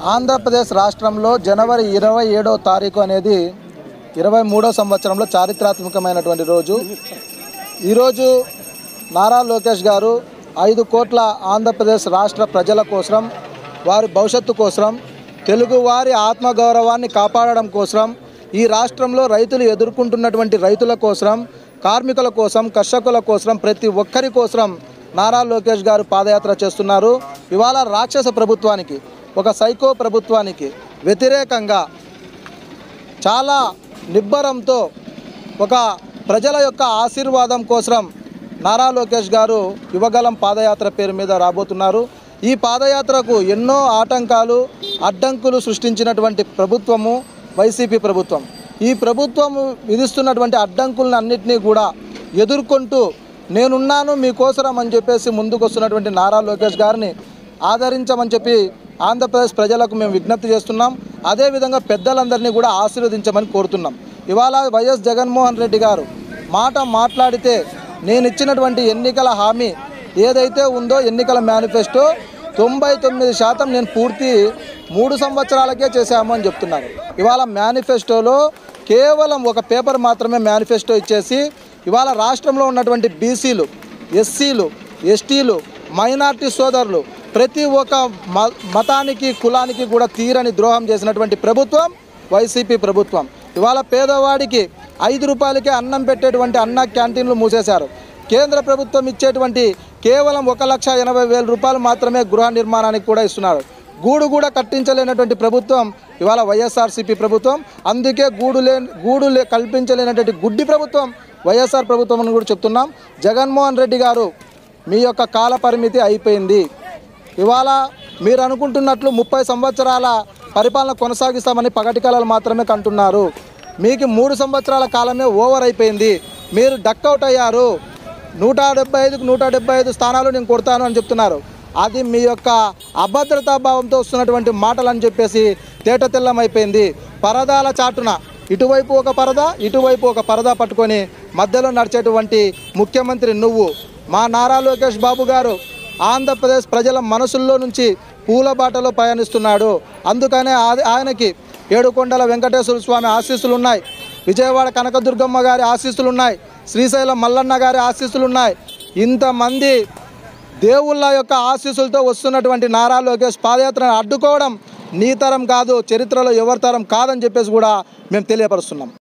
ఆంధ్రప్రదేశ్ రాష్ట్రంలో జనవరి ఇరవై ఏడో తారీఖు అనేది ఇరవై మూడో సంవత్సరంలో చారిత్రాత్మకమైనటువంటి రోజు ఈరోజు నారా లోకేష్ గారు ఐదు కోట్ల ఆంధ్రప్రదేశ్ రాష్ట్ర ప్రజల కోసం వారి భవిష్యత్తు కోసం తెలుగువారి ఆత్మగౌరవాన్ని కాపాడడం కోసం ఈ రాష్ట్రంలో రైతులు ఎదుర్కొంటున్నటువంటి రైతుల కోసం కార్మికుల కోసం కర్షకుల కోసం ప్రతి ఒక్కరి కోసం నారా లోకేష్ గారు పాదయాత్ర చేస్తున్నారు ఇవాళ రాక్షస ప్రభుత్వానికి ఒక సైకో ప్రభుత్వానికి వ్యతిరేకంగా చాలా నిబ్బరంతో ఒక ప్రజల యొక్క ఆశీర్వాదం కోసం నారా లోకేష్ గారు యువగలం పాదయాత్ర పేరు మీద రాబోతున్నారు ఈ పాదయాత్రకు ఎన్నో ఆటంకాలు అడ్డంకులు సృష్టించినటువంటి ప్రభుత్వము వైసీపీ ప్రభుత్వం ఈ ప్రభుత్వం విధిస్తున్నటువంటి అడ్డంకులను అన్నింటినీ కూడా ఎదుర్కొంటూ నేనున్నాను మీకోసరం అని చెప్పేసి ముందుకు వస్తున్నటువంటి నారా లోకేష్ గారిని ఆదరించమని చెప్పి ఆంధ్రప్రదేశ్ ప్రజలకు మేము విజ్ఞప్తి చేస్తున్నాం అదేవిధంగా పెద్దలందరినీ కూడా ఆశీర్వదించమని కోరుతున్నాం ఇవాళ వైఎస్ జగన్మోహన్ రెడ్డి గారు మాట మాట్లాడితే నేను ఇచ్చినటువంటి ఎన్నికల హామీ ఏదైతే ఉందో ఎన్నికల మేనిఫెస్టో తొంభై తొమ్మిది శాతం నేను పూర్తి మూడు సంవత్సరాలకే చేశాము అని చెప్తున్నారు ఇవాళ మేనిఫెస్టోలో కేవలం ఒక పేపర్ మాత్రమే మేనిఫెస్టో ఇచ్చేసి ఇవాళ రాష్ట్రంలో ఉన్నటువంటి బీసీలు ఎస్సీలు ఎస్టీలు మైనార్టీ సోదరులు ప్రతి ఒక్క మ- మతానికి కులానికి కూడా తీరని ద్రోహం చేసినటువంటి ప్రభుత్వం వైసీపీ ప్రభుత్వం ఇవాళ పేదవాడికి ఐదు రూపాయలకే అన్నం పెట్టేటువంటి అన్న క్యాంటీన్లు మూసేశారు కేంద్ర ప్రభుత్వం ఇచ్చేటువంటి కేవలం ఒక లక్ష ఎనభై వేల రూపాయలు మాత్రమే గృహ నిర్మాణానికి కూడా ఇస్తున్నారు గూడు కూడా కట్టించలేనటువంటి ప్రభుత్వం ఇవాళ వైఎస్ఆర్సీపీ ప్రభుత్వం అందుకే గూడు లే గూడు లే కల్పించలేనటువంటి గుడ్డి ప్రభుత్వం వైఎస్ఆర్ ప్రభుత్వం అని కూడా చెప్తున్నాం జగన్మోహన్ రెడ్డి గారు మీ యొక్క కాల పరిమితి అయిపోయింది ఇవాళ మీరు అనుకుంటున్నట్లు ముప్పై సంవత్సరాల పరిపాలన కొనసాగిస్తామని పగటి కళలు మాత్రమే కంటున్నారు మీకు మూడు సంవత్సరాల కాలమే ఓవర్ అయిపోయింది మీరు డక్అవుట్ అయ్యారు నూట డెబ్బై ఐదుకు నూట డెబ్బై ఐదు స్థానాలు నేను కొడతాను అని చెప్తున్నారు అది మీ యొక్క అభద్రతా భావంతో వస్తున్నటువంటి మాటలు అని చెప్పేసి తేట తెల్లమైపోయింది పరదాల చాటున ఇటువైపు ఒక పరద ఇటువైపు ఒక పరద పట్టుకొని మధ్యలో నడిచేటువంటి ముఖ్యమంత్రి నువ్వు మా నారా లోకేష్ బాబు గారు ఆంధ్రప్రదేశ్ ప్రజల మనసుల్లో నుంచి పూల బాటలో పయనిస్తున్నాడు అందుకనే ఆ- ఆయనకి ఏడుకొండల వెంకటేశ్వర స్వామి ఆశీస్సులు ఉన్నాయి విజయవాడ కనకదుర్గమ్మ గారి ఆశీస్సులు ఉన్నాయి శ్రీశైలం మల్లన్న గారి ఆశీస్సులు ఉన్నాయి ఇంతమంది దేవుళ్ళ యొక్క ఆశీస్సులతో వస్తున్నటువంటి నారా లోకేష్ పాదయాత్రను అడ్డుకోవడం నీ తరం కాదు చరిత్రలో ఎవరి తరం కాదని చెప్పేసి కూడా మేము తెలియపరుస్తున్నాం